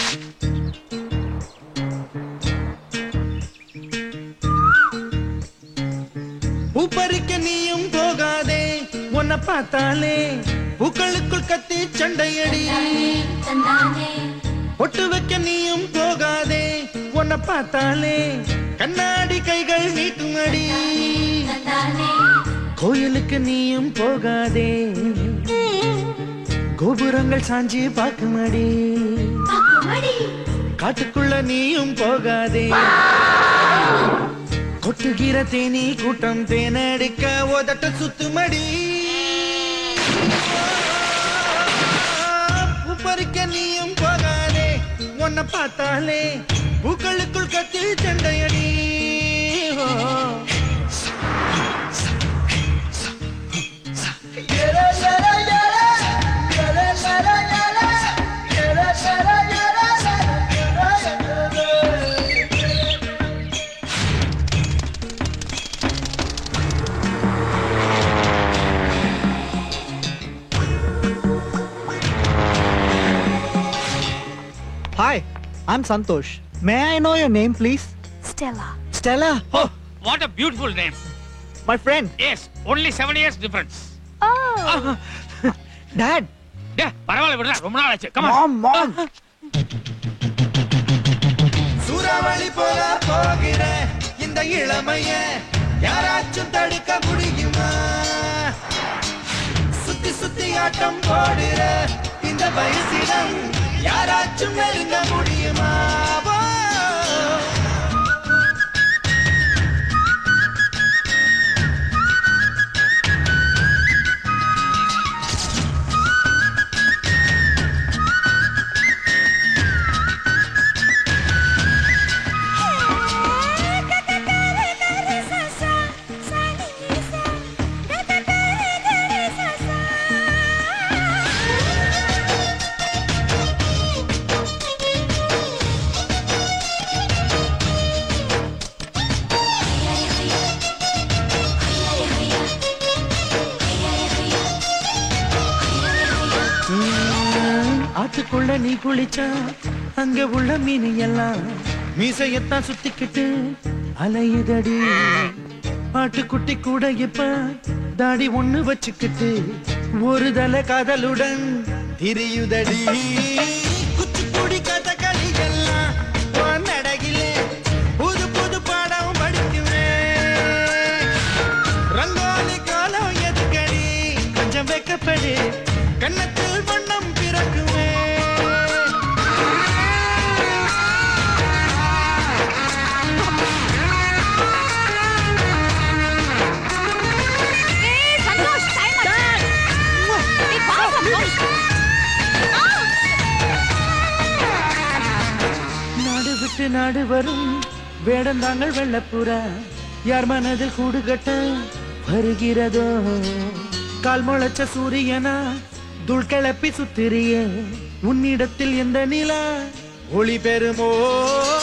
பூப்பறிக்க நீயும் போகாதே உன்னை பார்த்தாலே பூக்களுக்குள் கத்தி சண்டையடி பொட்டு வைக்க நீயும் போகாதே உன்னை பார்த்தாலே கண்ணாடி கைகள் நீட்டும் அடி கோயிலுக்கு நீயும் போகாதே கோபுரங்கள் சாஞ்சி பார்க்குமடி காட்டுக்குள்ள நீயும் போகாதே கொட்டுகிற தேனி கூட்டம் தேனடிக்க உதட்ட சுத்துமடி பூ பறிக்க நீயும் போகாதே உன்னை பார்த்தாலே பூக்களுக்குள் கத்தி சண்டையடி ஓ. Hi, I'm Santosh. May I know your name, please? Stella. Stella, Oh, what a beautiful name. my friend. Yes, only seven years difference. Oh, Dad, டே பரவாயில்ல விடுறா ரொம்ப நாள் ஆச்சு கமா mom, mom. சூறாவளி போல போகிற இந்த இளமைய யாராச்சும் தடுக்க முடியுமா சுத்தி சுத்தி ஆட்டம் போடுற இந்த வயசிடம் யாராச்சும் நெருங்க முடியுமா வா. ம், ஆத்துக்குள்ள நீ குளிச்சா அங்க உள்ள மீன் எல்லாம் மீசையத்தான் சுத்திக்கிட்டு அலையுதடி ஆட்டுக்குட்டி கூட இப்ப தாடி ஒண்ணு வச்சுக்கிட்டு ஒரு தல காதலுடன் திரியுதடி குச்சிப்புடி கதகளி எல்லாம் உன் நடகிலே புது புது பாடம் படிக்குவேன் ரங்கோலி காலம் எதுக்கடி கொஞ்சம் வெக்கப்படு கண்ணத்தில் வண்ணம் பிறக்குமே hey, Santosh, time out. Hey, bye, Santosh. நாடு விட்டு நாடு வரும் வேடந்தாங்கள் வெள்ளப்புறா யார் மனதில் கூடு கட்ட வருகிறதோ கால் முளைச்ச சூரியனா துள் கிளப்பி சுத்திரியே உன்னிடத்தில் எந்த நிலா ஒளி பெறுமோ